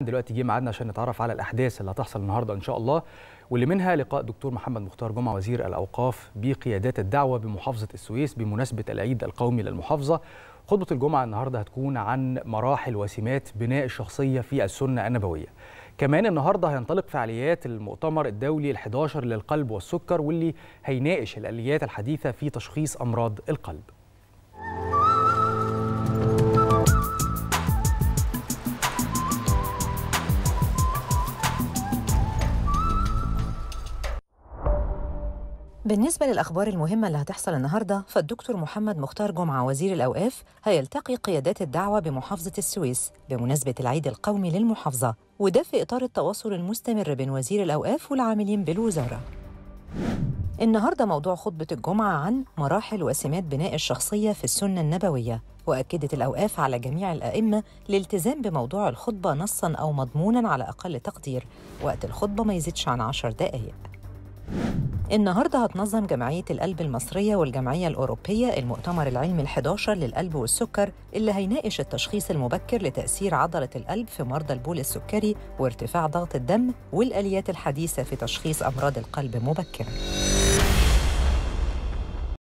دلوقتي جه ميعادنا عشان نتعرف على الاحداث اللي هتحصل النهارده ان شاء الله واللي منها لقاء دكتور محمد مختار جمعه وزير الاوقاف بقيادات الدعوه بمحافظه السويس بمناسبه العيد القومي للمحافظه خطبه الجمعه النهارده هتكون عن مراحل وسمات بناء الشخصيه في السنه النبويه كمان النهارده هينطلق فعاليات المؤتمر الدولي ال11 للقلب والسكر واللي هيناقش الاليات الحديثه في تشخيص امراض القلب بالنسبة للأخبار المهمة اللي هتحصل النهاردة فالدكتور محمد مختار جمعة وزير الأوقاف هيلتقي قيادات الدعوة بمحافظة السويس بمناسبة العيد القومي للمحافظة وده في إطار التواصل المستمر بين وزير الأوقاف والعاملين بالوزارة النهاردة موضوع خطبة الجمعة عن مراحل وسمات بناء الشخصية في السنة النبوية وأكدت الأوقاف على جميع الأئمة الالتزام بموضوع الخطبة نصاً أو مضموناً على أقل تقدير وقت الخطبة ما يزيدش عن عشر دقايق النهارده هتنظم جمعية القلب المصرية والجمعية الأوروبية المؤتمر العلمي ال11 للقلب والسكر اللي هيناقش التشخيص المبكر لتأثير عضلة القلب في مرضى البول السكري وارتفاع ضغط الدم والآليات الحديثة في تشخيص أمراض القلب مبكراً.